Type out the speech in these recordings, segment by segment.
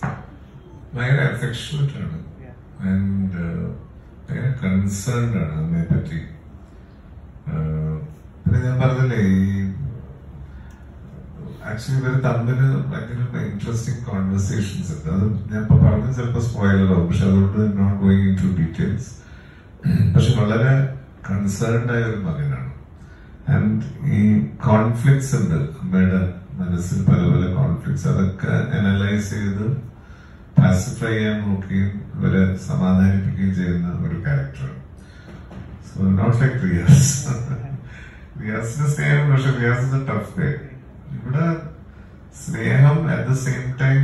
ഭയങ്കര അഫെക്ഷനറ്റ് ആണ് Yeah. And ഭയങ്കര കൺസേൺഡ് ആണ് അതിനെ പറ്റി ആഹ് പിന്നെ ഞാൻ പറഞ്ഞില്ലേ ഈ ആക്ച്വലി ഇവർ തമ്മിൽ ഭയങ്കര ഇൻട്രസ്റ്റിംഗ് കോൺവെർസേഷൻസ് ഉണ്ട് അത് ഞാൻ ഇപ്പൊ പറഞ്ഞത് ചിലപ്പോൾ സ്പോയിലർ ആവും പക്ഷെ അതുകൊണ്ട് not going into details പക്ഷെ വളരെ കൺസേൺഡ് ആയ ഒരു മകനാണ് ആൻഡ് ഈ കോൺഫ്ലിക്ട്സ് ഉണ്ട് അമ്മയുടെ മനസ്സിൽ പല പല കോൺഫ്ലിക്ട്സ് അതൊക്കെ അനലൈസ് ചെയ്ത് പാസിഫൈ ചെയ്യാൻ നോക്കുകയും ഇവരെ സമാധാനിപ്പിക്കുകയും ചെയ്യുന്ന ഒരു character so not like Riaz റിയാസിന്റെ സ്നേഹം പക്ഷെ Riaz is a tough guy ഇവിടെ സ്നേഹം അറ്റ് ദ സെയിം ടൈം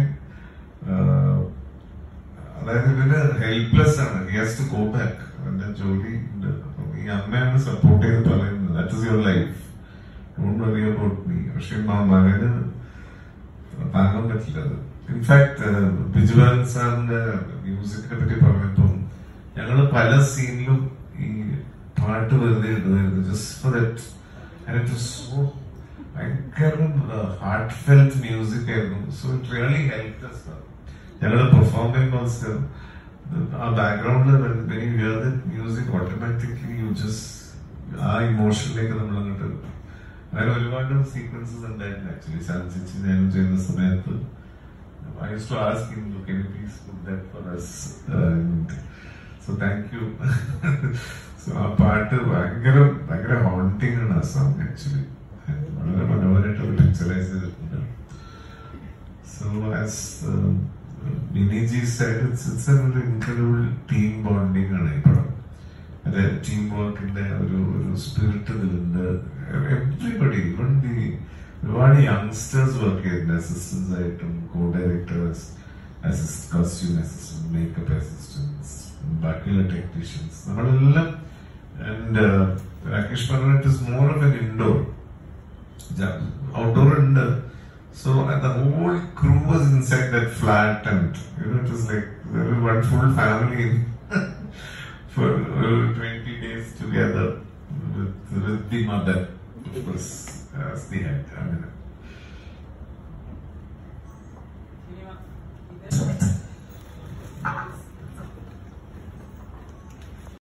അതായത് ഇവര് ഹെൽപ്ലെസ് ആണ് he has to go back അവന്റെ ജോലി ഉണ്ട് അപ്പം ഈ അമ്മയാണ് സപ്പോർട്ട് ചെയ്ത് പറയുന്നത് that is your life don't worry about me പക്ഷെ മ- മകന് താങ്ങാൻ പറ്റില്ല അത് ഇൻഫാക്ട് ബിജുവാൻ സാറിന്റെ മ്യൂസിക്കിനെ പറ്റി പറഞ്ഞപ്പം ഞങ്ങൾ പല സീനിലും ഈ പാട്ട് വെറുതെ ഇടുമായിരുന്നു ജസ്റ്റ് ഫോർ ദറ്റ് സോ ഭയങ്കര ഹാർട്ട് ഫെൽറ്റ് മ്യൂസിക് ആയിരുന്നു സോ ഇറ്റ് റിയലി ഹെൽപ്പ് ഞങ്ങൾ പെർഫോം ചെയ്യുമ്പോൾ ആ ബാക്ക്ഗ്രൗണ്ടിൽ മ്യൂസിക് ഓട്ടോമാറ്റിക്കലി യു ജസ്റ്റ് ആ ഇമോഷനിലേക്ക് നമ്മൾ അങ്ങോട്ട് അങ്ങനെ ഒരുപാട് സീക്വൻസസ് ഉണ്ടായിരുന്നു ആക്ച്വലി സാധിച്ചു ഞാനും ചെയ്യുന്ന സമയത്ത് I used to ask him, "Look, can you please put that for us?" And so thank you. so ആ പാട്ട് ഭയങ്കര ഭയങ്കര ഹോണ്ടിങ് ആണ് ആ സോങ് ആക്ച്വലി വളരെ മനോഹരമായിട്ട് ഒരു പിക്ചറൈസ് ചെയ്തിട്ടുണ്ട് so as Mini ji side it's it's ഒരു ഇൻക്രെഡിബിൾ ടീം ബോണ്ടിങ് ആണ് ഈ പടം അതെ ടീം വർക്കിന്റെ ഒരു ഒരു സ്പിരിറ്റ് ഇതിലുണ്ട് എവ്രിബഡി ഇവൺ ദി ഒരുപാട് യങ്സ്റ്റേഴ്സ് വർക്ക് ചെയ്യുന്നുണ്ട് അസിസ്റ്റൻസ് ആയിട്ടും co directors assist costume assistant makeup assistance ബാക്കിയുള്ള ടെക്നീഷ്യൻസ് നമ്മളെല്ലാം ആൻഡ് രാകേഷ് പറഞ്ഞിട്ട് is more of an indoor outdoor ഉണ്ട് so the whole crew was inside that flat and you know it is like one full family for uh, 20 days together with, with the mother, of course, as the head. I mean,